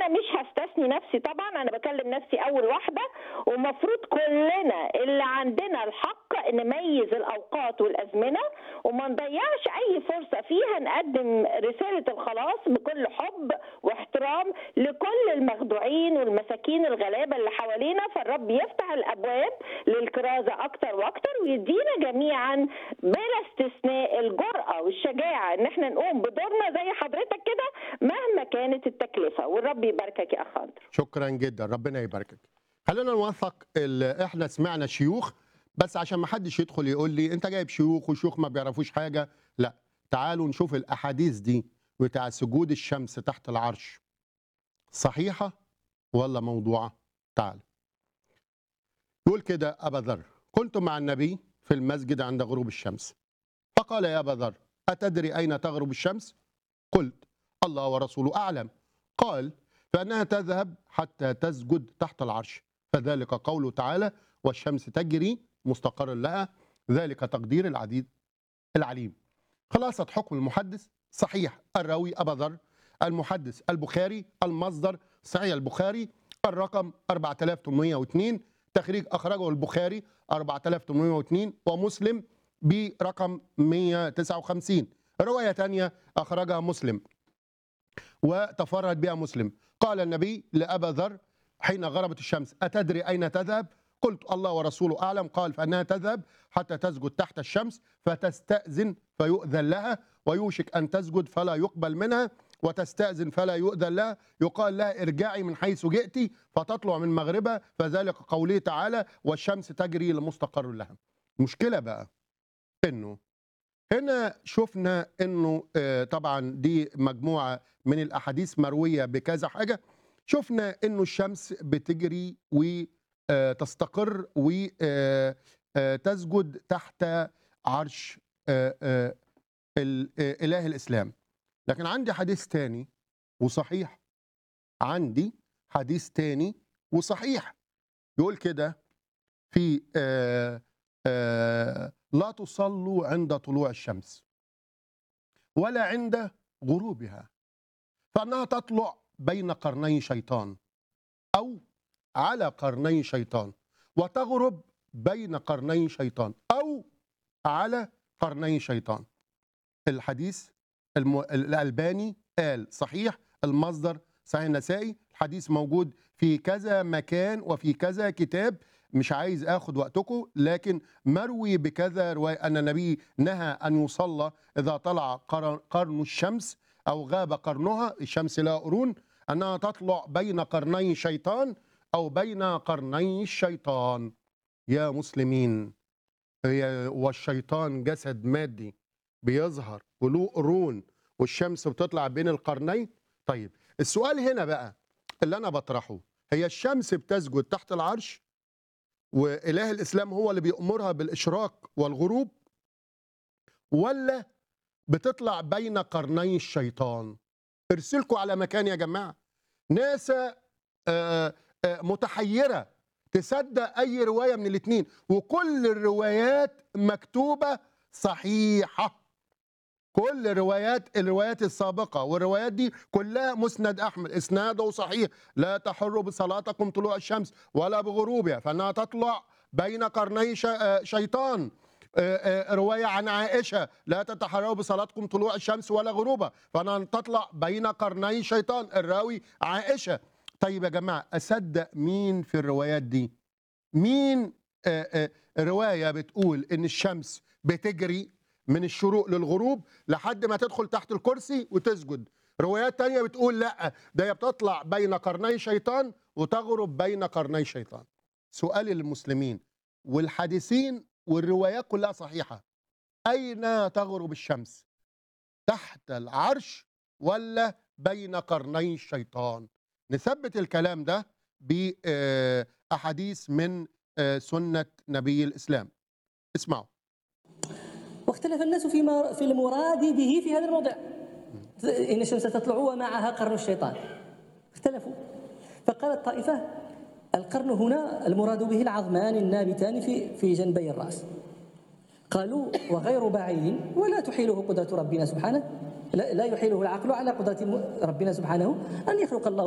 انا مش هستثني نفسي طبعا انا بكلم نفسي اول واحده ومفروض كلنا اللي عندنا الحق نميز الاوقات والازمنه وما نضيعش اي فرصه فيها نقدم رساله الخلاص بكل حب واحترام لكل المخدوعين والمساكين الغلابه اللي حوالينا فالرب يفتح الابواب للكرازه اكتر واكتر ويدينا جميعا بلا استثناء الجرأه والشجاعه ان احنا نقوم بدورنا زي حضرتك كده مهما كانت التكلفه والرب يباركك يا اخ اندرو شكرا جدا ربنا يباركك خلينا نوثق ال- احنا سمعنا شيوخ بس عشان ما حدش يدخل يقول لي انت جايب شيوخ وشيوخ ما بيعرفوش حاجه لا تعالوا نشوف الاحاديث دي بتاع سجود الشمس تحت العرش صحيحه ولا موضوعه تعال يقول كده ابا ذر كنت مع النبي في المسجد عند غروب الشمس فقال يا ابا ذر اتدري اين تغرب الشمس قلت الله ورسوله اعلم قال فانها تذهب حتى تسجد تحت العرش فذلك قوله تعالى والشمس تجري مستقر لها ذلك تقدير العديد العليم خلاصة حكم المحدث صحيح الراوي أبا ذر المحدث البخاري المصدر صحيح البخاري الرقم 4802 تخريج أخرجه البخاري 4802 ومسلم برقم 159 رواية تانية أخرجها مسلم وتفرد بها مسلم قال النبي لأبا ذر حين غربت الشمس أتدري أين تذهب قلت الله ورسوله أعلم قال فأنها تذهب حتى تسجد تحت الشمس فتستأذن فيؤذن لها ويوشك أن تسجد فلا يقبل منها وتستأذن فلا يؤذن لها يقال لها ارجعي من حيث جئت فتطلع من مغربها فذلك قوله تعالى والشمس تجري لمستقر لها مشكلة بقى انه هنا شفنا انه آه، طبعا دي مجموعه من الاحاديث مرويه بكذا حاجه شفنا انه الشمس بتجري وتستقر وتسجد تحت عرش آه، آه، ال- آه، اله الاسلام لكن عندي حديث تاني وصحيح عندي حديث تاني وصحيح يقول كده في آه، آه، لا تصلوا عند طلوع الشمس ولا عند غروبها فانها تطلع بين قرني شيطان او على قرني شيطان وتغرب بين قرني شيطان او على قرني شيطان الحديث الم... الالباني قال صحيح المصدر صحيح النسائي الحديث موجود في كذا مكان وفي كذا كتاب مش عايز اخد وقتكم لكن مروي بكذا روايه ان النبي نهى ان يصلى اذا طلع قر- قرن الشمس او غاب قرنها الشمس لها قرون انها تطلع بين قرني شيطان او بين قرني الشيطان يا مسلمين هي- والشيطان جسد مادي بيظهر وله قرون والشمس بتطلع بين القرنين طيب السؤال هنا بقى اللي انا بطرحه هي الشمس بتسجد تحت العرش واله الاسلام هو اللي بيامرها بالاشراق والغروب ولا بتطلع بين قرني الشيطان ارسلكوا على مكان يا جماعه ناسا آه، آه، متحيره تصدق اي روايه من الاثنين وكل الروايات مكتوبه صحيحه كل الروايات الروايات السابقة والروايات دي كلها مسند أحمد إسناده صحيح لا تحروا بصلاتكم طلوع الشمس ولا بغروبها فإنها تطلع بين قرني ش- آه، شيطان آه، آه، رواية عن عائشة لا تتحروا بصلاتكم طلوع الشمس ولا غروبها فإنها تطلع بين قرني شيطان الراوي عائشة طيب يا جماعة أصدق مين في الروايات دي مين آه، آه، رواية بتقول إن الشمس بتجري من الشروق للغروب لحد ما تدخل تحت الكرسي وتسجد روايات تانية بتقول لا ده هي بتطلع بين قرني شيطان وتغرب بين قرني شيطان سؤال للمسلمين والحادثين والروايات كلها صحيحة أين تغرب الشمس تحت العرش ولا بين قرني الشيطان نثبت الكلام ده بأحاديث من آه، سنة نبي الإسلام اسمعوا واختلف الناس فيما في المراد به في هذا الموضع إن الشمس تطلع ومعها قرن الشيطان اختلفوا فقالت طائفة القرن هنا المراد به العظمان النابتان في في جنبي الرأس قالوا وغير بعيد ولا تحيله قدرة ربنا سبحانه لا لا يحيله العقل على قدرة ربنا سبحانه أن يخلق الله